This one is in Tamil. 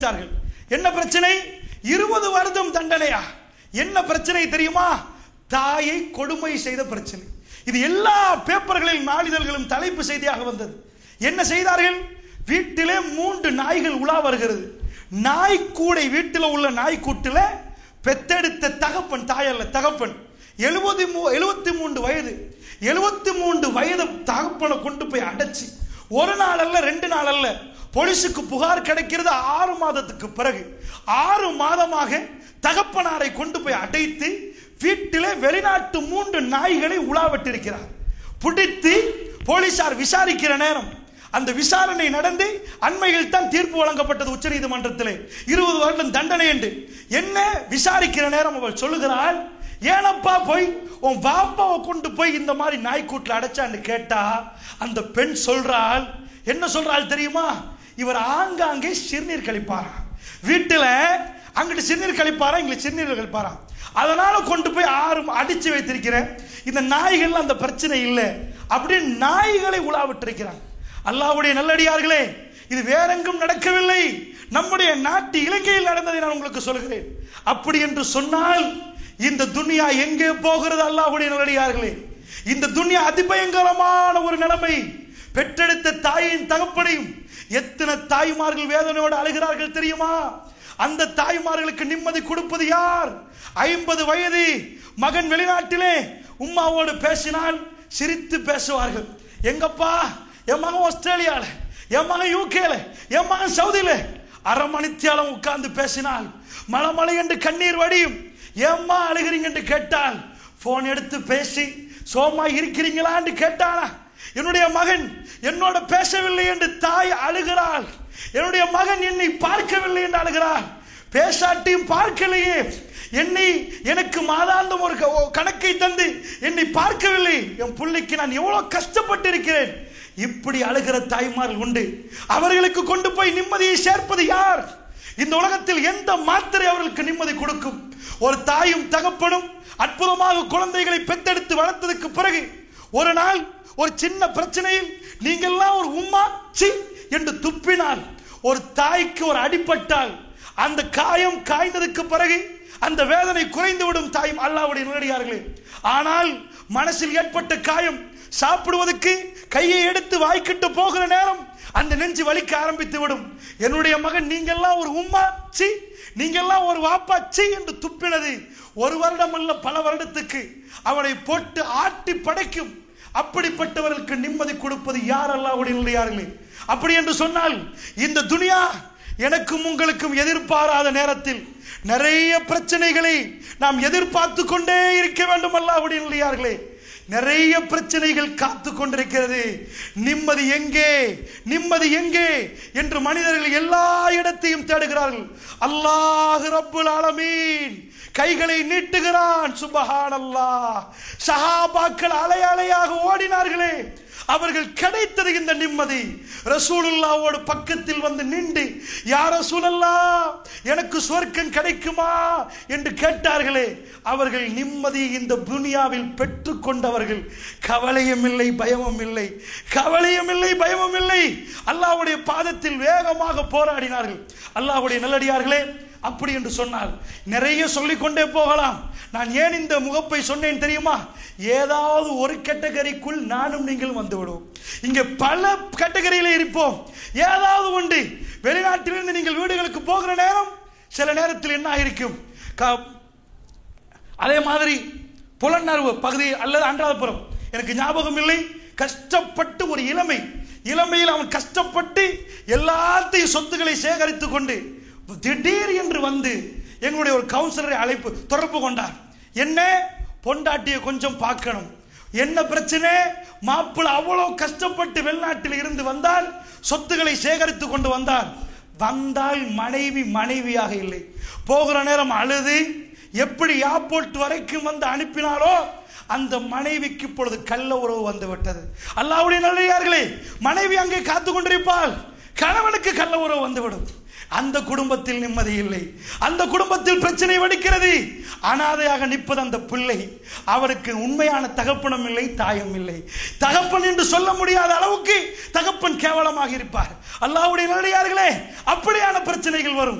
விட்டார்கள். என்ன பிரச்சனை இருபது வருடம் தண்டனையா என்ன பிரச்சனை தெரியுமா தாயை கொடுமை செய்த பிரச்சனை இது எல்லா பேப்பர்களில் நாளிதழ்களும் தலைப்பு செய்தியாக வந்தது என்ன செய்தார்கள் வீட்டிலே மூன்று நாய்கள் உலா வருகிறது நாய்க்கூடை வீட்டில் உள்ள நாய்க்கூட்டில் பெத்தெடுத்த தகப்பன் தாயல்ல தகப்பன் எழுபது மூ எழுபத்தி மூன்று வயது எழுபத்தி மூன்று வயது தகப்பனை கொண்டு போய் அடைச்சி ஒரு நாள் அல்ல ரெண்டு நாள் அல்ல போலீஸுக்கு புகார் கிடைக்கிறது ஆறு மாதத்துக்கு பிறகு ஆறு மாதமாக தகப்பனாரை கொண்டு போய் அடைத்து வீட்டிலே வெளிநாட்டு மூன்று நாய்களை உலாவிட்டிருக்கிறார் பிடித்து போலீசார் விசாரிக்கிற நேரம் அந்த விசாரணை நடந்து அண்மையில் தான் தீர்ப்பு வழங்கப்பட்டது உச்சநீதிமன்றத்திலே இருபது வருடம் தண்டனை என்று என்ன விசாரிக்கிற நேரம் அவள் சொல்லுகிறாள் ஏனப்பா போய் உன் பாப்பாவை கொண்டு போய் இந்த மாதிரி நாய்க்கூட்டில் அடைச்சான்னு கேட்டா அந்த பெண் சொல்றாள் என்ன சொல்றாள் தெரியுமா இவர் ஆங்காங்கே சிறுநீர் கழிப்பாராம் வீட்டில் அங்கிட்டு சிறுநீர் கழிப்பாரா இங்கிட்டு சிறுநீர் கழிப்பாராம் அதனால கொண்டு போய் ஆறு அடிச்சு வைத்திருக்கிறேன் இந்த நாய்கள் அந்த பிரச்சனை இல்லை அப்படின்னு நாய்களை உலாவிட்டிருக்கிறாங்க அல்லாஹ்வுடைய நல்லடியார்களே இது வேறெங்கும் நடக்கவில்லை நம்முடைய நாட்டு இலங்கையில் நடந்ததை நான் உங்களுக்கு சொல்கிறேன் அப்படி என்று சொன்னால் இந்த துனியா எங்கே போகிறது அல்லாஹ்வுடைய நல்லடியார்களே இந்த துனியா அதிபயங்கரமான ஒரு நிலைமை பெற்றெடுத்த தாயின் தகப்பனையும் எத்தனை தாய்மார்கள் வேதனையோடு அழுகிறார்கள் தெரியுமா அந்த தாய்மார்களுக்கு நிம்மதி கொடுப்பது யார் ஐம்பது வயது மகன் வெளிநாட்டிலே உம்மாவோடு பேசினால் சிரித்து பேசுவார்கள் எங்கப்பா என் மகன் ஆஸ்திரேலியால என் மகன் யூகேல என் மகன் சவுதியில அரை மணித்தியாலம் உட்கார்ந்து பேசினால் மலை மலை என்று கண்ணீர் வடியும் ஏம்மா அழுகிறீங்க என்று கேட்டால் போன் எடுத்து பேசி சோமா இருக்கிறீங்களான்னு கேட்டானா என்னுடைய மகன் என்னோட பேசவில்லை என்று தாய் அழுகிறாள் என்னுடைய மகன் என்னை பார்க்கவில்லை என்று அழுகிறாள் பேசாட்டியும் பார்க்கலையே என்னை எனக்கு மாதாந்தம் ஒரு க- ஒரு கணக்கை தந்து என்னை பார்க்கவில்லை என் பிள்ளைக்கு நான் எவ்வளவு கஷ்டப்பட்டு இருக்கிறேன் இப்படி அழுகிற தாய்மார்கள் உண்டு அவர்களுக்கு கொண்டு போய் நிம்மதியை சேர்ப்பது யார் இந்த உலகத்தில் எந்த மாத்திரை அவர்களுக்கு நிம்மதி கொடுக்கும் ஒரு தாயும் தகப்பனும் அற்புதமாக குழந்தைகளை பெத்தெடுத்து வளர்த்ததுக்கு பிறகு ஒரு நாள் ஒரு சின்ன பிரச்சனையில் நீங்கள்லாம் ஒரு உம்மா சி என்று துப்பினால் ஒரு தாய்க்கு ஒரு அடிபட்டால் அந்த காயம் காய்ந்ததுக்கு பிறகு அந்த வேதனை குறைந்து விடும் தாயும் அல்லாவுடைய நிலடியார்களே ஆனால் மனசில் ஏற்பட்ட காயம் சாப்பிடுவதற்கு கையை எடுத்து வாய்க்கிட்டு போகிற நேரம் அந்த நெஞ்சு வலிக்க ஆரம்பித்து விடும் என்னுடைய மகன் நீங்கெல்லாம் ஒரு உம்மா சி நீங்கெல்லாம் ஒரு வாப்பா சி என்று துப்பினது ஒரு வருடம் அல்ல பல வருடத்துக்கு அவனை போட்டு ஆட்டி படைக்கும் அப்படிப்பட்டவர்களுக்கு நிம்மதி கொடுப்பது யார் அல்லாஹ்வுடைய நிலையார்களே அப்படி என்று சொன்னால் இந்த துனியா எனக்கும் உங்களுக்கும் எதிர்பாராத நேரத்தில் நிறைய பிரச்சனைகளை நாம் எதிர்பார்த்து கொண்டே இருக்க வேண்டும் அல்லாஹ்வுடைய நிலையார்களே நிறைய பிரச்சனைகள் காத்து கொண்டிருக்கிறது நிம்மதி எங்கே நிம்மதி எங்கே என்று மனிதர்கள் எல்லா இடத்தையும் தேடுகிறார்கள் அல்லாஹ் ரப்புல் ஆலமீன் கைகளை நீட்டுகிறான் சுபஹான் அல்லாஹ் சஹாபாக்கள் அலை அலையாக ஓடினார்களே அவர்கள் கிடைத்தது இந்த நிம்மதி ரசூலுல்லாவோடு பக்கத்தில் வந்து நின்று யார் ரசூலல்லா எனக்கு சொர்க்கம் கிடைக்குமா என்று கேட்டார்களே அவர்கள் நிம்மதி இந்த துனியாவில் பெற்றுக்கொண்டவர்கள் கவலையும் இல்லை பயமும் இல்லை கவலையும் இல்லை பயமும் இல்லை அல்லாஹ்வுடைய பாதத்தில் வேகமாக போராடினார்கள் அல்லாஹ்வுடைய நல்லடியார்களே அப்படி என்று சொன்னால் நிறைய சொல்லிக்கொண்டே போகலாம் நான் ஏன் இந்த முகப்பை சொன்னேன் தெரியுமா ஏதாவது ஒரு கேட்டகரிக்குள் நானும் நீங்களும் வந்து விடுவோம் இங்கே பல கேட்டகரியில் இருப்போம் ஏதாவது உண்டு வெளிநாட்டிலிருந்து நீங்கள் வீடுகளுக்கு போகிற நேரம் சில நேரத்தில் என்ன இருக்கும் க- அதே மாதிரி புலனர்வு பகுதி அல்லது அன்றாதபுரம் எனக்கு ஞாபகம் இல்லை கஷ்டப்பட்டு ஒரு இளமை இளமையில் அவன் கஷ்டப்பட்டு எல்லாத்தையும் சொத்துக்களை சேகரித்துக் கொண்டு திடீர் என்று வந்து எங்களுடைய ஒரு கவுன்சிலரை அழைப்பு தொடர்பு கொண்டார் என்ன பொண்டாட்டியை கொஞ்சம் பார்க்கணும் என்ன பிரச்சனை மாப்பிள்ளை அவ்வளோ கஷ்டப்பட்டு வெளிநாட்டில் இருந்து வந்தால் சொத்துக்களை சேகரித்து கொண்டு வந்தார் வந்தால் மனைவி மனைவியாக இல்லை போகிற நேரம் அழுது எப்படி ஏர்போர்ட் வரைக்கும் வந்து அனுப்பினாரோ அந்த மனைவிக்கு இப்பொழுது கள்ள உறவு வந்து விட்டது அல்லாவுடைய நல்லையார்களே மனைவி அங்கே காத்து கொண்டிருப்பாள் கணவனுக்கு கள்ள உறவு வந்துவிடும் அந்த குடும்பத்தில் நிம்மதி இல்லை அந்த குடும்பத்தில் பிரச்சனை வடிக்கிறது அனாதையாக நிற்பது அந்த பிள்ளை அவருக்கு உண்மையான தகப்பனும் இல்லை தாயும் இல்லை தகப்பன் என்று சொல்ல முடியாத அளவுக்கு தகப்பன் கேவலமாக இருப்பார் அல்லாஹ்வுடைய நல்லடியார்களே அப்படியான பிரச்சனைகள் வரும்